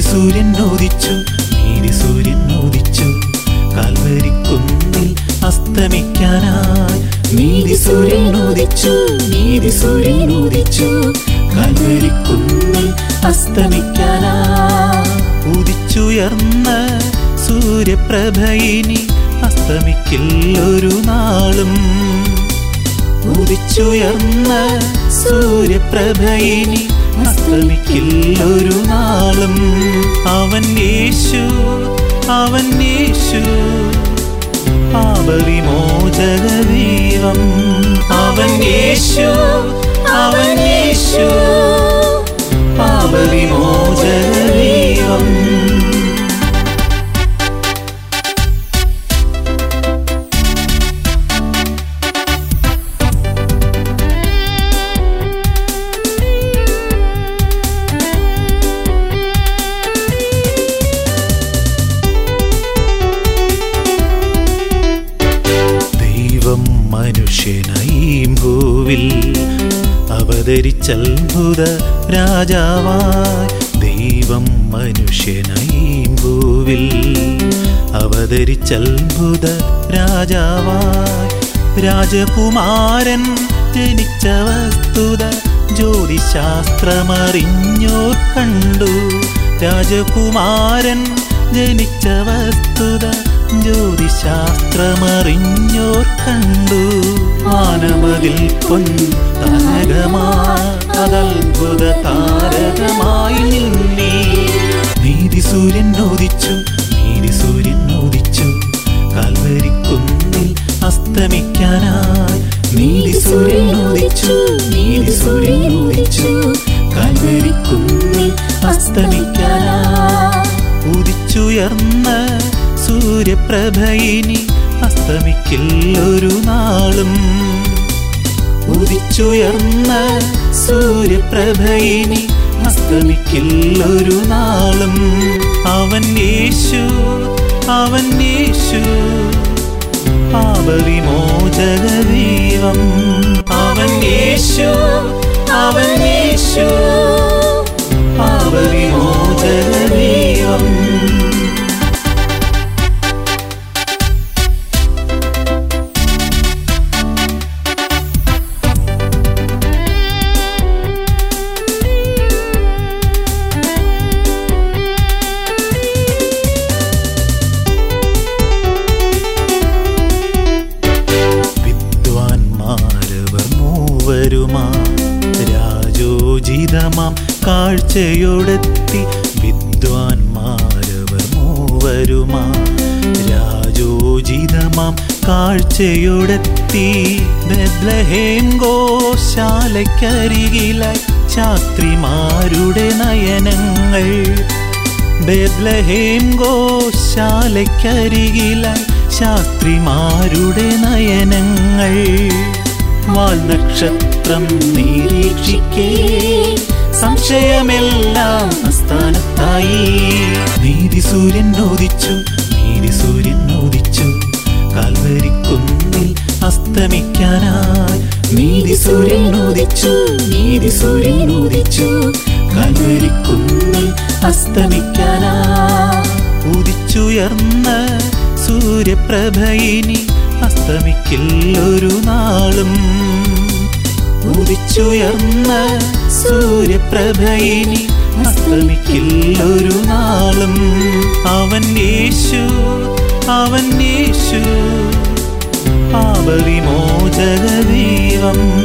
സൂര്യൻ ഉദിച്ചു നീതി സൂര്യൻ ഉദിച്ചു കാൽവരിക്കുന്നിൽ അസ്തമിക്കാനായി നീതി സൂര്യൻ ഉദിച്ചു നീതി സൂര്യൻ ഉദിച്ചു കാൽവരിക്കുന്നിൽ അസ്തമിക്കാനായി ഉദിച്ചുയർന്ന സൂര്യപ്രഭയിനി അസ്തമിക്കില്ലൊരു നാളും ഉദിച്ചുയർന്ന സൂര്യപ്രഭയിനി അസ്തമിക്കില്ലൊരു നാളും അവൻ യേശു അവൻ യേശു പാപവിമോചക ദൈവം അവൻ യേശു അവൻ യേശു പാപവിമോചക ദൈവം ദൈവം മനുഷ്യനായി ഭൂവിൽ അവതരിച്ചത്ഭുത രാജാവായി ദൈവം മനുഷ്യനായി ഭൂവിൽ അവതരിച്ചത്ഭുത രാജാവായി രാജകുമാരൻ ജനിച്ച വസ്തുത ജ്യോതിശാസ്ത്രമറിഞ്ഞോർ കണ്ടു രാജകുമാരൻ ജനിച്ച വസ്തുത ജ്യോതിശാസ്ത്രമറിഞ്ഞോർ കണ്ടു മാനമതിൽ പൊൻ തനകമാതത്ഭുത താരകമായി നിന്നീ നീതി സൂര്യൻ ഉദിച്ചു നീതി സൂര്യൻ ഉദിച്ചു കാൽവരിക്കുന്നിൽ അസ്തമിക്കാനായി നീതി സൂര്യൻ ഉദിച്ചു നീതി സൂര്യൻ ഉദിച്ചു കാൽവരിക്കുന്നിൽ അസ്തമിക്കാനായി ഉദിച്ചുയർന്ന സൂര്യപ്രഭയിനി അസ്തമിക്കില്ലൊരു നാളും ഉദിച്ചുയർന്ന സൂര്യപ്രഭയിനി അസ്തമിക്കില്ലൊരു നാളും അവൻ യേശു അവൻ യേശു പാപവിമോചക ദൈവം അവൻ യേശു അവൻ യേശു പാപവിമോചക ദൈവം വിദ്വാൻമാരവർ മൂവരുമാ രാജോചിതമാം കാഴ്ചയോടെത്തി വിദ്വാൻമാരവർ മൂവരുമാ രാജോചിതമാം കാഴ്ചയോടെത്തി ബെത്ലഹേം ഗോശാലയ്ക്കരികിലായി ശാസ്ത്രിമാരുടെ നയനങ്ങൾ ബെത്ലഹേം ഗോശാലയ്ക്കരികിലായി ശാസ്ത്രിമാരുടെ നയനങ്ങൾ വാൽനക്ഷത്രം നിരീക്ഷിക്കേ സംശയമെല്ലാം അസ്ഥാനത്തായി നീതി സൂര്യൻ ഉദിച്ചു നീതി സൂര്യൻ ഉദിച്ചു കാൽവരിക്കുന്നിൽ അസ്തമിക്കാനായി നീതി സൂര്യൻ ഉദിച്ചു നീതി സൂര്യൻ ഉദിച്ചു കാൽവരിക്കുന്നിൽ അസ്തമിക്കാനായി ഉദിച്ചുയർന്ന സൂര്യപ്രഭയിനി അസ്തമിക്കില്ലൊരു നാളും ഉദിച്ചുയർന്ന സൂര്യപ്രഭയിനി അസ്തമിക്കില്ലൊരു നാളും അവൻ യേശു അവൻ യേശു പാപവിമോചക ദൈവം